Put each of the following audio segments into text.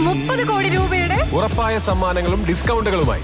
മുപ്പത് കോടി രൂപയുടെ ഉറപ്പായ സമ്മാനങ്ങളും ഡിസ്കൗണ്ടുകളുമായി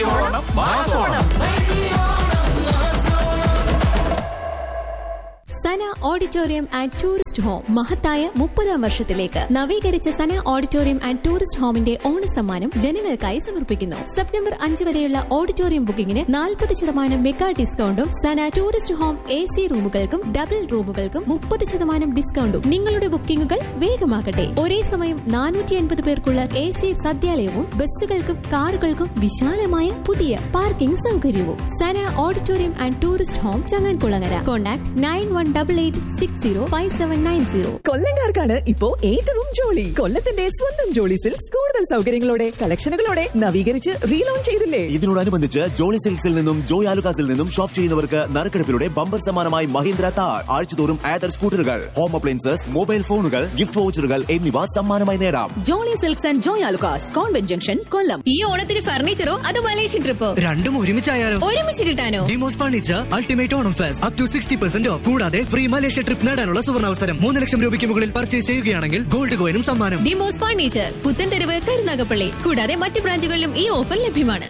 Sana auditorium and tourist home മഹത്തായ മുപ്പതാം വർഷത്തിലേക്ക് നവീകരിച്ച സന ഓഡിറ്റോറിയം ആൻഡ് ടൂറിസ്റ്റ് ഹോമിന്റെ ഓണസമ്മാനം ജനങ്ങൾക്കായി സമർപ്പിക്കുന്നു സെപ്റ്റംബർ അഞ്ച് വരെയുള്ള ഓഡിറ്റോറിയം ബുക്കിംഗിന് നാൽപ്പത് ശതമാനം മെഗാ ഡിസ്കൗണ്ടും Sana tourist home A C റൂമുകൾക്കും ഡബിൾ റൂമുകൾക്കും മുപ്പത് ശതമാനം ഡിസ്കൗണ്ടും നിങ്ങളുടെ ബുക്കിംഗുകൾ വേഗമാകട്ടെ ഒരേ സമയം നാനൂറ്റി അൻപത് പേർക്കുള്ള എ സി സദ്യാലയവും ബസ്സുകൾക്കും കാറുകൾക്കും വിശാലമായ പുതിയ പാർക്കിംഗ് സൗകര്യവും Sana auditorium and tourist home Changankulangara contact nine one double eight six zero five seven nine zero കൊല്ലങ്കാർക്കാണ് ഇപ്പോ ഏറ്റവും ജോളി കൊല്ലത്തിന്റെ സ്വന്തം ജോളി സിൽക്സ് കൂടുതൽ സൗകര്യങ്ങളോടെ കളക്ഷനുകളോടെ നവീകരിച്ച് റീലോഞ്ച് ചെയ്തില്ലേ ഇതിനോടനുബന്ധിച്ച് ജോളി സിൽക്സിൽ നിന്നും ജോയ് ആലുകാസിൽ നിന്നും ഷോപ്പ് ചെയ്യുന്നവർക്ക് നറുക്കെടുപ്പിലൂടെ ബമ്പർ സമ്മാനമായി മഹീന്ദ്ര താർ ആഴ്ചതോറും ആദർ സ്കൂട്ടറുകൾ ഹോം അപ്ലയൻസസ് മൊബൈൽ ഫോണുകൾ ഗിഫ്റ്റ് വൗച്ചറുകൾ എന്നിവ സമ്മാനമായി നേടാം Jolly silks and Joy Alukkas convent junction Kollam ഈ ഓണത്തിന് ഫർണിച്ചറോ അതോ മലേഷ്യൻ ട്രിപ്പോ രണ്ടും ഒരുമിച്ചായാലോ ഒരുമിച്ച് കിട്ടാനോ ഡിമോസ് furniture ultimate Onam fest up to sixty percent off കൂടാതെ ഫ്രീ മലേഷ്യ ട്രിപ്പ് നേടാനുള്ള സുവർണാവസരം മൂന്ന് ലക്ഷം രൂപയ്ക്ക് മുകളിൽ പർച്ചേസ് ചെയ്യുകയാണെങ്കിൽ ഗോൾഡ് കോയിനും സമ്മാനം ഡിമോസ് ഫർണിച്ചർ പുത്തൻതെരുവ് കരുനാഗപ്പള്ളി കൂടാതെ മറ്റ് ബ്രാഞ്ചുകളിലും ഈ ഓഫർ ലഭ്യമാണ്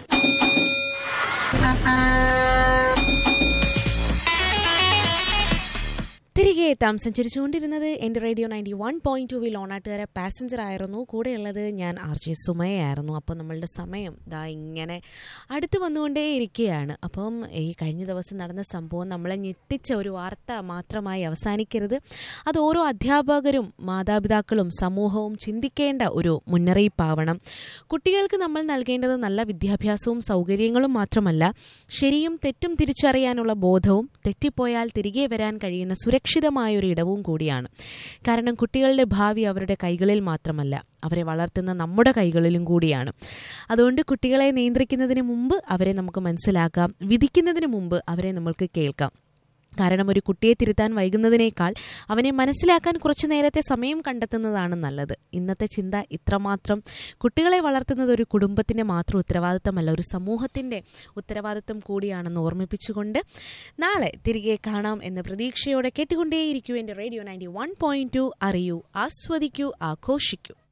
തിരികെ എത്താം സഞ്ചരിച്ചുകൊണ്ടിരുന്നത് എൻ്റെ റേഡിയോ നയൻറ്റി വൺ പോയിന്റ് ടുവിൽ ഓണാട്ടുകാര പാസഞ്ചർ ആയിരുന്നു കൂടെയുള്ളത് ഞാൻ ആർ ജെ സുമയായിരുന്നു അപ്പോൾ നമ്മളുടെ സമയം ദാ ഇങ്ങനെ അടുത്ത് വന്നുകൊണ്ടേ ഇരിക്കുകയാണ് അപ്പം ഈ കഴിഞ്ഞ ദിവസം നടന്ന സംഭവം നമ്മളെ ഞെട്ടിച്ച ഒരു വാർത്ത മാത്രമായി അവസാനിക്കരുത് അത് ഓരോ അധ്യാപകരും മാതാപിതാക്കളും സമൂഹവും ചിന്തിക്കേണ്ട ഒരു മുന്നറിയിപ്പാവണം കുട്ടികൾക്ക് നമ്മൾ നൽകേണ്ടത് നല്ല വിദ്യാഭ്യാസവും സൗകര്യങ്ങളും മാത്രമല്ല ശരിയും തെറ്റും തിരിച്ചറിയാനുള്ള ബോധവും തെറ്റിപ്പോയാൽ തിരികെ വരാൻ കഴിയുന്ന സുരക്ഷിതമായ ഒരു ഇടവും കൂടിയാണ് കാരണം കുട്ടികളുടെ ഭാവി അവരുടെ കൈകളിൽ മാത്രമല്ല അവരെ വളർത്തുന്ന നമ്മുടെ കൈകളിലും കൂടിയാണ് അതുകൊണ്ട് കുട്ടികളെ നിയന്ത്രിക്കുന്നതിന് മുമ്പ് അവരെ നമുക്ക് മനസ്സിലാക്കാം വിധിക്കുന്നതിന് മുമ്പ് അവരെ നമ്മൾക്ക് കേൾക്കാം കാരണം ഒരു കുട്ടിയെ തിരുത്താൻ വൈകുന്നതിനേക്കാൾ അവനെ മനസ്സിലാക്കാൻ കുറച്ചു നേരത്തെ സമയം കണ്ടെത്തുന്നതാണ് നല്ലത് ഇന്നത്തെ ചിന്ത ഇത്രമാത്രം കുട്ടികളെ വളർത്തുന്നത് ഒരു കുടുംബത്തിൻ്റെ മാത്രം ഉത്തരവാദിത്തമല്ല ഒരു സമൂഹത്തിൻ്റെ ഉത്തരവാദിത്തം കൂടിയാണെന്ന് ഓർമ്മിപ്പിച്ചുകൊണ്ട് നാളെ തിരികെ കാണാം എന്ന പ്രതീക്ഷയോടെ കേട്ടുകൊണ്ടേയിരിക്കൂ എൻ്റെ radio ninety one point two അറിയൂ ആസ്വദിക്കൂ ആഘോഷിക്കൂ